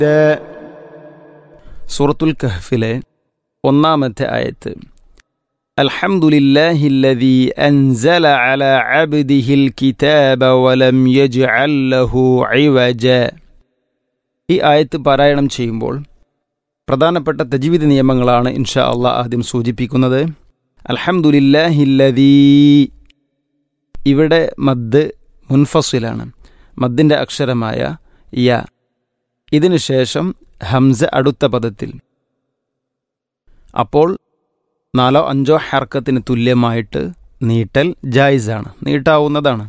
സൂറത്തുൽ കഹ്ഫിലെ ഒന്നാമത്തെ ആയത്ത് അൽഹംദുലില്ലാഹില്ലദീ അൻസല അല അബ്ദിഹിൽ കിതാബ വലം യജ്അൽ ലഹു ഇവജ ഈ ആയത്ത് പാരായണം ചെയ്യുമ്പോൾ പ്രധാനപ്പെട്ട തജ്വീദ് നിയമങ്ങളാണ് ഇൻഷാ അള്ളാഹ് ആദ്യം സൂചിപ്പിക്കുന്നത് അൽഹംദുലില്ലാഹില്ലദീ ഇവിടെ മദ് മുൻഫസിലാണ് മദ്ദിൻ്റെ അക്ഷരമായ യ ഇതിനു ശേഷം ഹംസ അടുത്ത പദത്തിൽ അപ്പോൾ നാലോ അഞ്ചോ ഹർക്കത്തിന് തുല്യമായിട്ട് നീട്ടൽ ജായിസാണ് നീട്ടാവുന്നതാണ്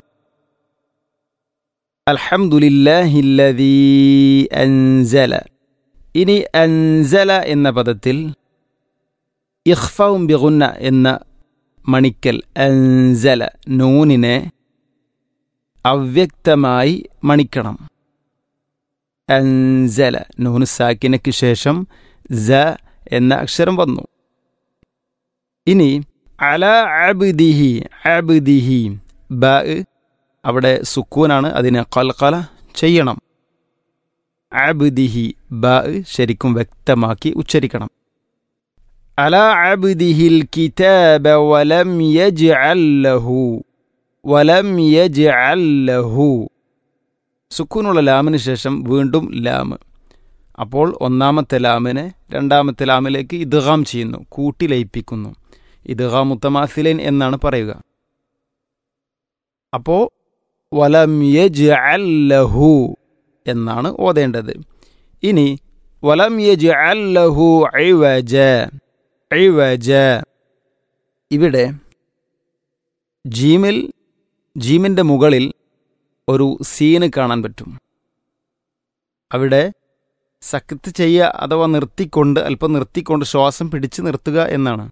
അൽഹംദുലില്ലാഹില്ലദീ അൻസല ഇനി അൻസല എന്ന പദത്തിൽ ഇഖ്ഫവും ബിഗുന്ന എന്ന മണിക്കൽ അൻസല നൂനിനെ അവ്യക്തമായി മണിക്കണം അൻസല നൂന് സാക്കിനയ്ക്ക് ശേഷം സ എന്ന അക്ഷരം വന്നു ഇനി അല അബ്ദിഹി അബ്ദിഹി ബ അവിടെ സുക്കൂനാണ് അതിനെ കൽക്കല ചെയ്യണം അബ്ദിഹി ബ ശരിക്കും വ്യക്തമാക്കി ഉച്ചരിക്കണം അല അബ്ദിഹിൽ കിതാബ വലം യജ്അൽ ലഹു വലം യജ്അൽ ലഹു സുക്കൂനുള്ള ലാമിന് ശേഷം വീണ്ടും ലാമ് അപ്പോൾ ഒന്നാമത്തെ ലാമിനെ രണ്ടാമത്തെ ലാമിലേക്ക് ഇദ്ഗാം ചെയ്യുന്നു കൂട്ടി ലയിപ്പിക്കുന്നു ഇദ്ഗാം മുത്തമാസിലൻ എന്നാണ് പറയുക അപ്പോൾ വലം യജ്അൽ ലഹു എന്നാണ് ഓതേണ്ടത് ഇനി വലം യജ്അൽ ലഹു ഇവജ ഇവജ ഇവിടെ ജീമിൽ ജീമിൻ്റെ മുകളിൽ ഒരു സീന് കാണാൻ പറ്റും അവിടെ സക്കത്ത് ചെയ്യുക അഥവാ നിർത്തിക്കൊണ്ട് അല്പം നിർത്തിക്കൊണ്ട് ശ്വാസം പിടിച്ച് നിർത്തുക എന്നാണ്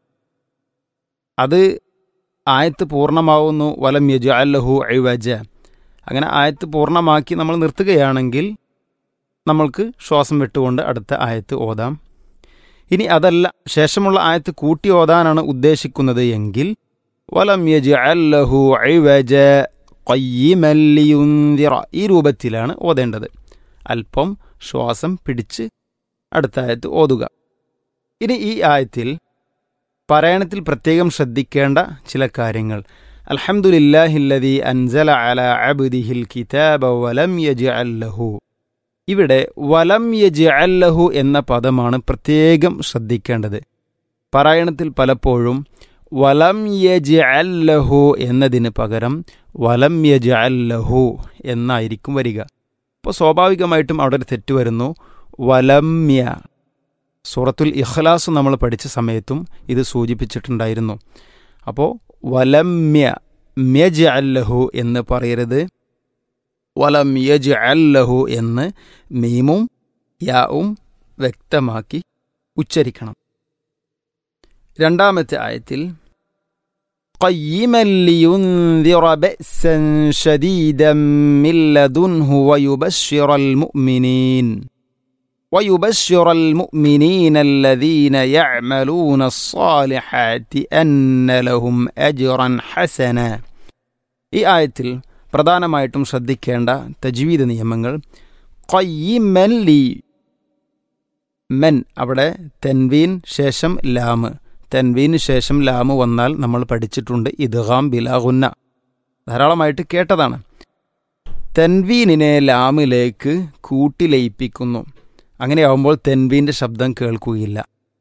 അത് ആയത്ത് പൂർണ്ണമാവുന്നു വലം യജു അല്ലഹു ഐവജ അങ്ങനെ ആയത്ത് പൂർണ്ണമാക്കി നമ്മൾ നിർത്തുകയാണെങ്കിൽ നമ്മൾക്ക് ശ്വാസം വിട്ടുകൊണ്ട് അടുത്ത ആയത്ത് ഓതാം ഇനി അതല്ല ശേഷമുള്ള ആയത്ത് കൂട്ടി ഓതാനാണ് ഉദ്ദേശിക്കുന്നത് എങ്കിൽ വലം യജു അല്ലഹു ഐവജ കൊയ്യമല്ലിയുന്തിറ ഈ രൂപത്തിലാണ് ഓതേണ്ടത് അല്പം ശ്വാസം പിടിച്ച് അടുത്ത ആയത്ത് ഓതുക ഇനി ഈ ആയത്തിൽ പാരായണത്തിൽ പ്രത്യേകം ശ്രദ്ധിക്കേണ്ട ചില കാര്യങ്ങൾ അൽഹംദുലില്ലാഹില്ലദി അൻസല അല അബ്ദിഹിൽ കിതാബ വലം യജ് അല്ലഹു ഇവിടെ വലം യജ് അല്ലഹു എന്ന പദമാണ് പ്രത്യേകം ശ്രദ്ധിക്കേണ്ടത് പാരായണത്തിൽ പലപ്പോഴും വലം യജ് അല്ലഹു എന്നതിന് പകരം വലം യജ് അല്ലഹു എന്നായിരിക്കും വരിക അപ്പോൾ സ്വാഭാവികമായിട്ടും അവിടെ ഒരു തെറ്റ് വരുന്നു വലമ്യ സൂറത്തുൽ ഇഖ്ലാസ് നമ്മൾ പഠിച്ച സമയത്തും ഇത് സൂചിപ്പിച്ചിട്ടുണ്ടായിരുന്നു അപ്പോൾ വലമ്യ മ്യജ് അല്ലഹു എന്ന് പറയരുത് വലം യജ് അല്ലഹു എന്ന് മീമും യാവും വ്യക്തമാക്കി ഉച്ചരിക്കണം രണ്ടാമത്തെ ആയത്തിൽ قيما لينذر بأسا شديدا من لدنه ويبشر المؤمنين ويبشر المؤمنين الذين يعملون الصالحات أن لهم أجرا حسنا ഈ ആയത്തിൽ പ്രധാനമായിട്ടും ശ്രദ്ധിക്കേണ്ട തജ്വീദ് നിയമങ്ങൾ കൊയ്യമൻ ലി മെൻ അവിടെ തെൻവീൻ ശേഷം ലാമ് തെൻവീന് ശേഷം ലാമ് വന്നാൽ നമ്മൾ പഠിച്ചിട്ടുണ്ട് ഇദ്ഗാം ബിലാഹുന്ന ധാരാളമായിട്ട് കേട്ടതാണ് തെൻവീനിനെ ലാമിലേക്ക് കൂട്ടിലയിപ്പിക്കുന്നു അങ്ങനെയാവുമ്പോൾ തെൻവീൻ്റെ ശബ്ദം കേൾക്കുകയില്ല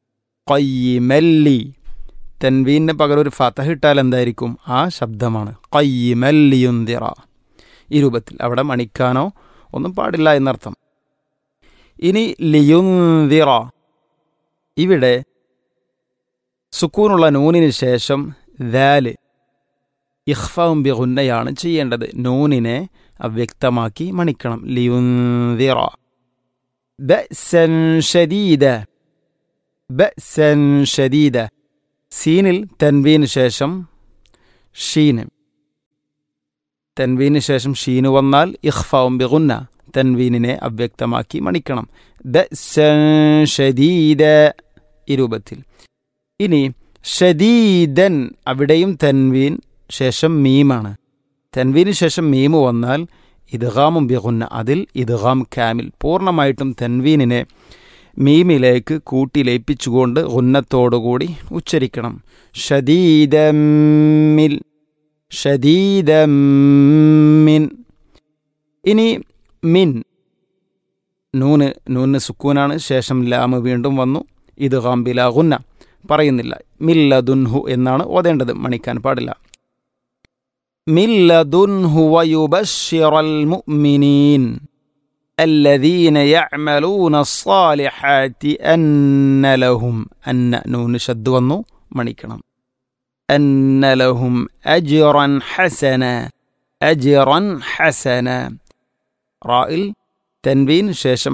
കൊയ്യമല്ലി തെൻവീനിന് പകരം ഒരു ഫതഹ് ഇട്ടാൽ എന്തായിരിക്കും ആ ശബ്ദമാണ് കൊയ്യമല്ലിയുന്തിറ ഈ രൂപത്തിൽ അവിടെ മണിക്കാനോ ഒന്നും പാടില്ല എന്നർത്ഥം ഇനി ലിയുന്തിറ ഇവിടെ സുക്കൂനുള്ള നൂനിന് ശേഷം ദാല് ഇഖ്ഫവും ബിഗുന്നയാണ് ചെയ്യേണ്ടത് നൂനിനെ അവ്യക്തമാക്കി മണിക്കണം ലിയുന്തിറ ബഅ്സൻ ഷദീദ ബഅ്സൻ ഷദീദ സീനിൽ തൻവീന് ശേഷം ഷീന് തൻവീന് ശേഷം ഷീന് വന്നാൽ ഇഖ്ഫവും ബിഗുന്ന തൻവീനിനെ അവ്യക്തമാക്കി മണിക്കണം ബഅ്സൻ ഷദീദ ഈ രൂപത്തിൽ ഇനി ഷദീദൻ അവിടെയും തൻവീൻ ശേഷം മീമാണ് തൻവീന് ശേഷം മീമ് വന്നാൽ ഇദ്ഗാമും ബിഗുന്ന അതിൽ ഇദ്ഗാം കാമിൽ പൂർണ്ണമായിട്ടും തൻവീനിനെ മീമിലേക്ക് കൂട്ടി ലയിപ്പിച്ചുകൊണ്ട് ഗുന്നത്തോടുകൂടി ഉച്ചരിക്കണം ഷദീദമ്മിൽ ഷദീദമ്മിൻ ഇനി മിൻ നൂന് നൂന് സുക്കൂനാണ് ശേഷം ലാമ് വീണ്ടും വന്നു ഇത് ഗാംബില ഗുന്ന പറയുന്നില്ല മില്ലദുൻഹു എന്നാണ് ഓതേണ്ടത് മണിക്കാൻ പാടില്ല മില്ലദുൻഹു വയുബശ്ശിറൽ മുഅ്മിനീൻ الذين يعملون الصالحات أن لهم أن نون شد ونو മണിക്കണം أن لهم أجرا حسنا أجرا حسنا റായിൽ തൻവീൻ ശേഷം